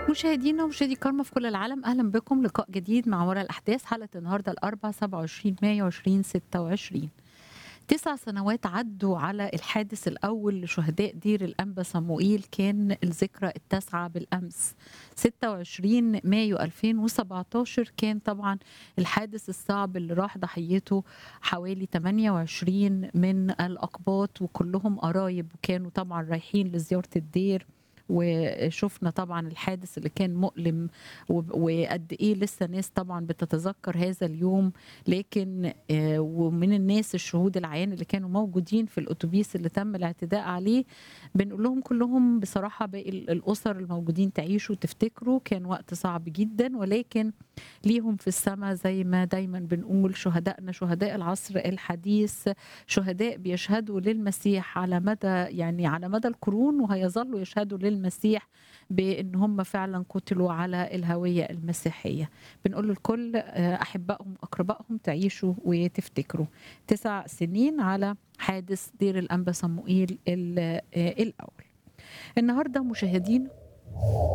مشاهدينا ومشاهدي كارما في كل العالم اهلا بكم لقاء جديد مع وراء الاحداث حلقه النهارده الاربعاء 27 مايو 2026 تسع سنوات عدوا على الحادث الأول لشهداء دير الأنبا صموئيل كان الذكرى التاسعة بالأمس 26 مايو 2017 كان طبعا الحادث الصعب اللي راح ضحيته حوالي 28 من الأقباط وكلهم قرايب وكانوا طبعا رايحين لزيارة الدير وشفنا طبعا الحادث اللي كان مؤلم وقد ايه لسه ناس طبعا بتتذكر هذا اليوم لكن ومن الناس الشهود العيان اللي كانوا موجودين في الاتوبيس اللي تم الاعتداء عليه بنقول لهم كلهم بصراحه باقي الاسر الموجودين تعيشوا تفتكروا كان وقت صعب جدا ولكن ليهم في السماء زي ما دايما بنقول شهدائنا شهداء العصر الحديث شهداء بيشهدوا للمسيح على مدى يعني على مدى القرون وهيظلوا يشهدوا للمسيح بان هم فعلا قتلوا على الهويه المسيحيه بنقول للكل احبائهم اقربائهم تعيشوا وتفتكروا تسع سنين على حادث دير الانبا صموئيل الاول النهارده مشاهدين